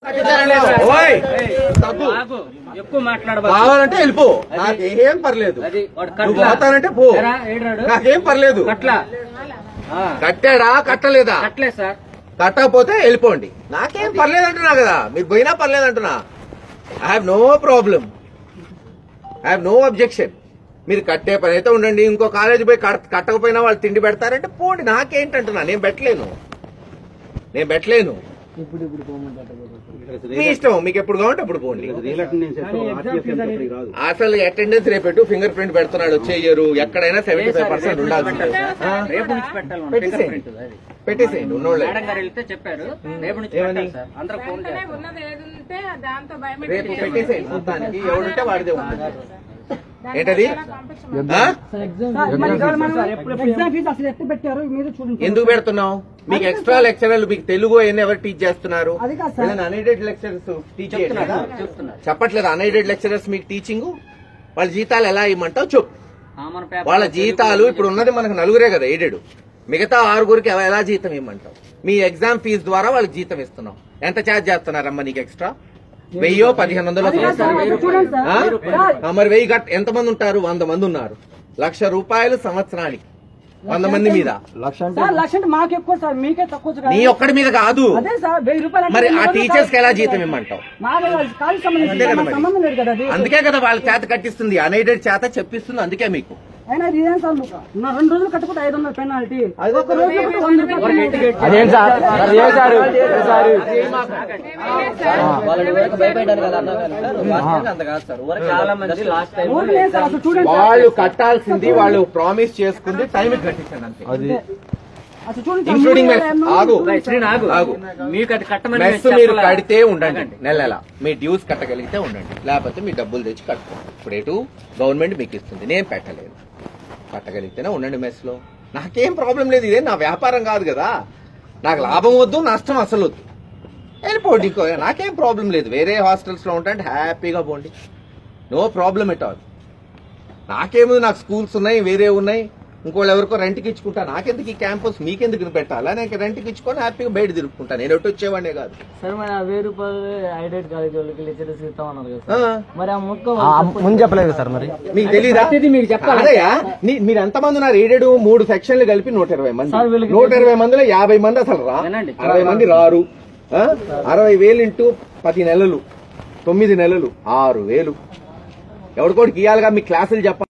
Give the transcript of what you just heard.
ఓయ్ తగ్గు. ఆగు. ఎక్కువ మాట్లాడబాకు కావాలంటే వెళ్ళిపో నాకేం పర్లేదు అది వాడు నువ్వు కట్ల పోతానంటే పో ఎరా, ఏడ్రాడు? నాకేం పర్లేదు కట్ల ఆ, కట్టాడా కట్టలేదా కట్లే సార్ కట్టకపోతే వెళ్ళిపోండి నాకేం పర్లేదు అంటున్నా కదా మీరు పోయినా పర్లేదు అంటున్నా I have no problem I have no objection మీరు కట్టే పని అయితే ఉండండి ఇంకో కాలేజీ పోయి కట్- కట్టకపోయినా వాళ్ళు తిండి పెడతారంటే పోండి నాకేంటంటున్నా నేను పెట్టలేను నేను పెట్టలేను మీ ఇష్టం మీకు ఎప్పుడు కావాలంటే అప్పుడు పోండి అసలు అటెండెన్స్ రేపెట్టు ఫింగర్ ప్రింట్ పెడుతున్నాడు చెయ్యరు ఎక్కడైనా సెవెంటీ ఫైవ్ పర్సెంట్ ఉండాల్సిందే ఆ? రేపు నుంచి పెట్టాలి మనం, పెట్టేసేయండి. fingerprint అది. పెట్టేసేయండి ఉన్నోళ్ళే మేడం గారు వెళ్తే చెప్పారు రేపు నుంచి ఏమని? పెట్టాలి సార్ అందరూ ఫోన్ వెంటనే చేస్తారు ఉన్నది ఏది ఉంటే దాంతో రేపు బయోమెట్రిక్ పెట్టేసేయండి మొత్తానికి ఎవడుంటే వాడిదే ఉంటుంది ఏంటది ఆ? ఎగ్జామ్ ఫీజు అసలు ఎత్తి పెట్టారు మీరు చూడండి ఎందుకు పెడుతున్నావు మీకు ఎక్స్ట్రా లెక్చరర్లు మీకు తెలుగు ఎన్ని ఎవరు టీచ్ చేస్తున్నారు అది కాదు సార్. అన్ఎయిడెడ్ లెక్చరర్స్ టీచ్ చేయట్లేదా చెప్తున్నారు చెప్పట్లేదు అన్ఎయిడెడ్ లెక్చరర్స్ మీకు టీచింగ్ వాళ్ళ జీతాలు ఎలా ఇవ్వమంటావు చెప్పు కామన్ పేపర్ వాళ్ళ జీతాలు ఇప్పుడు ఉన్నది మనకు నలుగురే కదా ఎయిడెడ్ మిగతా ఆరుగురికి ఎవ- ఎలా జీతం ఇవ్వమంటావు మీ ఎగ్జామ్ ఫీజు ద్వారా వాళ్ళకి జీతం ఇస్తున్నావు ఎంత ఛార్జ్ చేస్తున్నారమ్మా నీకు ఎక్స్ట్రా వెయ్యో పదిహేను వందలు అది కాదు సార్, అసలు చూడండి సార్. ఆ? ఆ, మరి వెయ్యి గట్ ఎంత మంది ఉంటారు వంద మంది ఉన్నారు లక్ష రూపాయలు సంవత్సరానికి వంద మంది మీద సార్ లక్ష అంటే మాకు ఎక్కువ సార్ మీకే తక్కువ సార్. నీ ఒక్కడి మీద కాదు అదే సార్ వెయ్యి రూపాయలు అంటే మరి ఆ మీరు టీచర్స్ కి ఎలా కాదు. జీతం ఇమ్మంటావు మాకు కాదు సంబంధించి అంతే కదా మాకు మరి. సంబంధం లేదు కదా అది అందుకే కదా వాళ్ళ చేత కట్టిస్తుంది అన్ఎయిడెడ్ చేత చెప్పిస్తుంది అందుకే మీకు అయినా ఇది ఏం సార్ నా రెండు రోజులు కట్టుకుంటే ఐదు వందల పెనాల్టీ ఒక రోజు కట్టుకుంటే వంద రూపాయలు penalty. అదేం సార్ సార్ ఏ సారు ఏ సారు వాళ్ళని ఊరికి భయపెట్టారు కదా అన్నా కానీ సార్ వాస్తవంగా అంత కాదు సార్ ఊరికి చాలా మంది లాస్ట్ టైం ఊరు లేదు సార్ అసలు చూడండి సార్. వాళ్ళు కట్టాల్సింది వాళ్ళు ప్రామిస్ చేసుకుంది టైం కట్టించండి అంతే అది అసలు చూడండి సార్, ఇంక్లూడింగ్ మూడు మెస్ వేల ఆగు శ్రీ నాగు ఆగు మీకు అది కట్టమని మెస్ మేము మీరు చెప్పలే. కడితే ఉండండి ఆగండి. నెల నెల మీ డ్యూస్ కట్టగలిగితే ఉండండి లేకపోతే మీ డబ్బులు తెచ్చి కట్టుకోండి ఇప్పుడు ఎటు గవర్నమెంట్ మీకు ఇస్తుంది నేను పెట్టలేను కట్టగలిగితేనే ఉండండి మెస్ లో నాకేం ప్రాబ్లం లేదు ఇదే నా వ్యాపారం కాదు కదా నాకు లాభం వద్దు నష్టం అసలు వద్దు వెళ్ళిపోండి ఇంకో నాకేం ప్రాబ్లం లేదు వేరే హాస్టల్స్ లో ఉంటే హ్యాపీగా పోండి నో ప్రాబ్లం ఎట్ ఆల్ నాకేముంది నాకు స్కూల్స్ ఉన్నాయి వేరే ఉన్నాయి ఇంకోళ్ళు ఎవరికో రెంట్కి ఇచ్చుకుంటా నాకెందుకు ఈ క్యాంపస్ మీకెందుకు పెట్టాలా నేను రెంట్కి ఇచ్చుకొని హ్యాపీగా బయట తిరుగుకుంటా నేను ఎటు వచ్చేవాడినే కాదు సరే మరి ఆ వెయ్యి రూపాయలు ఐడెంట్ కాలేజ్ వాళ్ళకి లెక్చరర్స్ ఇస్తామన్నారు కదా ఆ, సార్ మరి ఆ మొక్క ఆ, ముందు చెప్పలేదు సార్ మరి మీకు తెలీదా మీకు చెప్పాలి. అదయ్యా నీ- మీరు ఎంతమంది ఉన్నారు ఏడేడు మూడు సెక్షన్లు కలిపి నూట ఇరవై మంది సార్, వీళ్ళకి నూట ఇరవై మందిలో యాభై మంది అసలు రా వినండి. అరవై మంది రారు ఆ? అరవై వేలు ఇంటూ పది నెలలు తొమ్మిది నెలలు ఆరు వేలు ఎవరికోటికి ఇవ్వాలిగా మీ క్లాసులు చెప్పాలి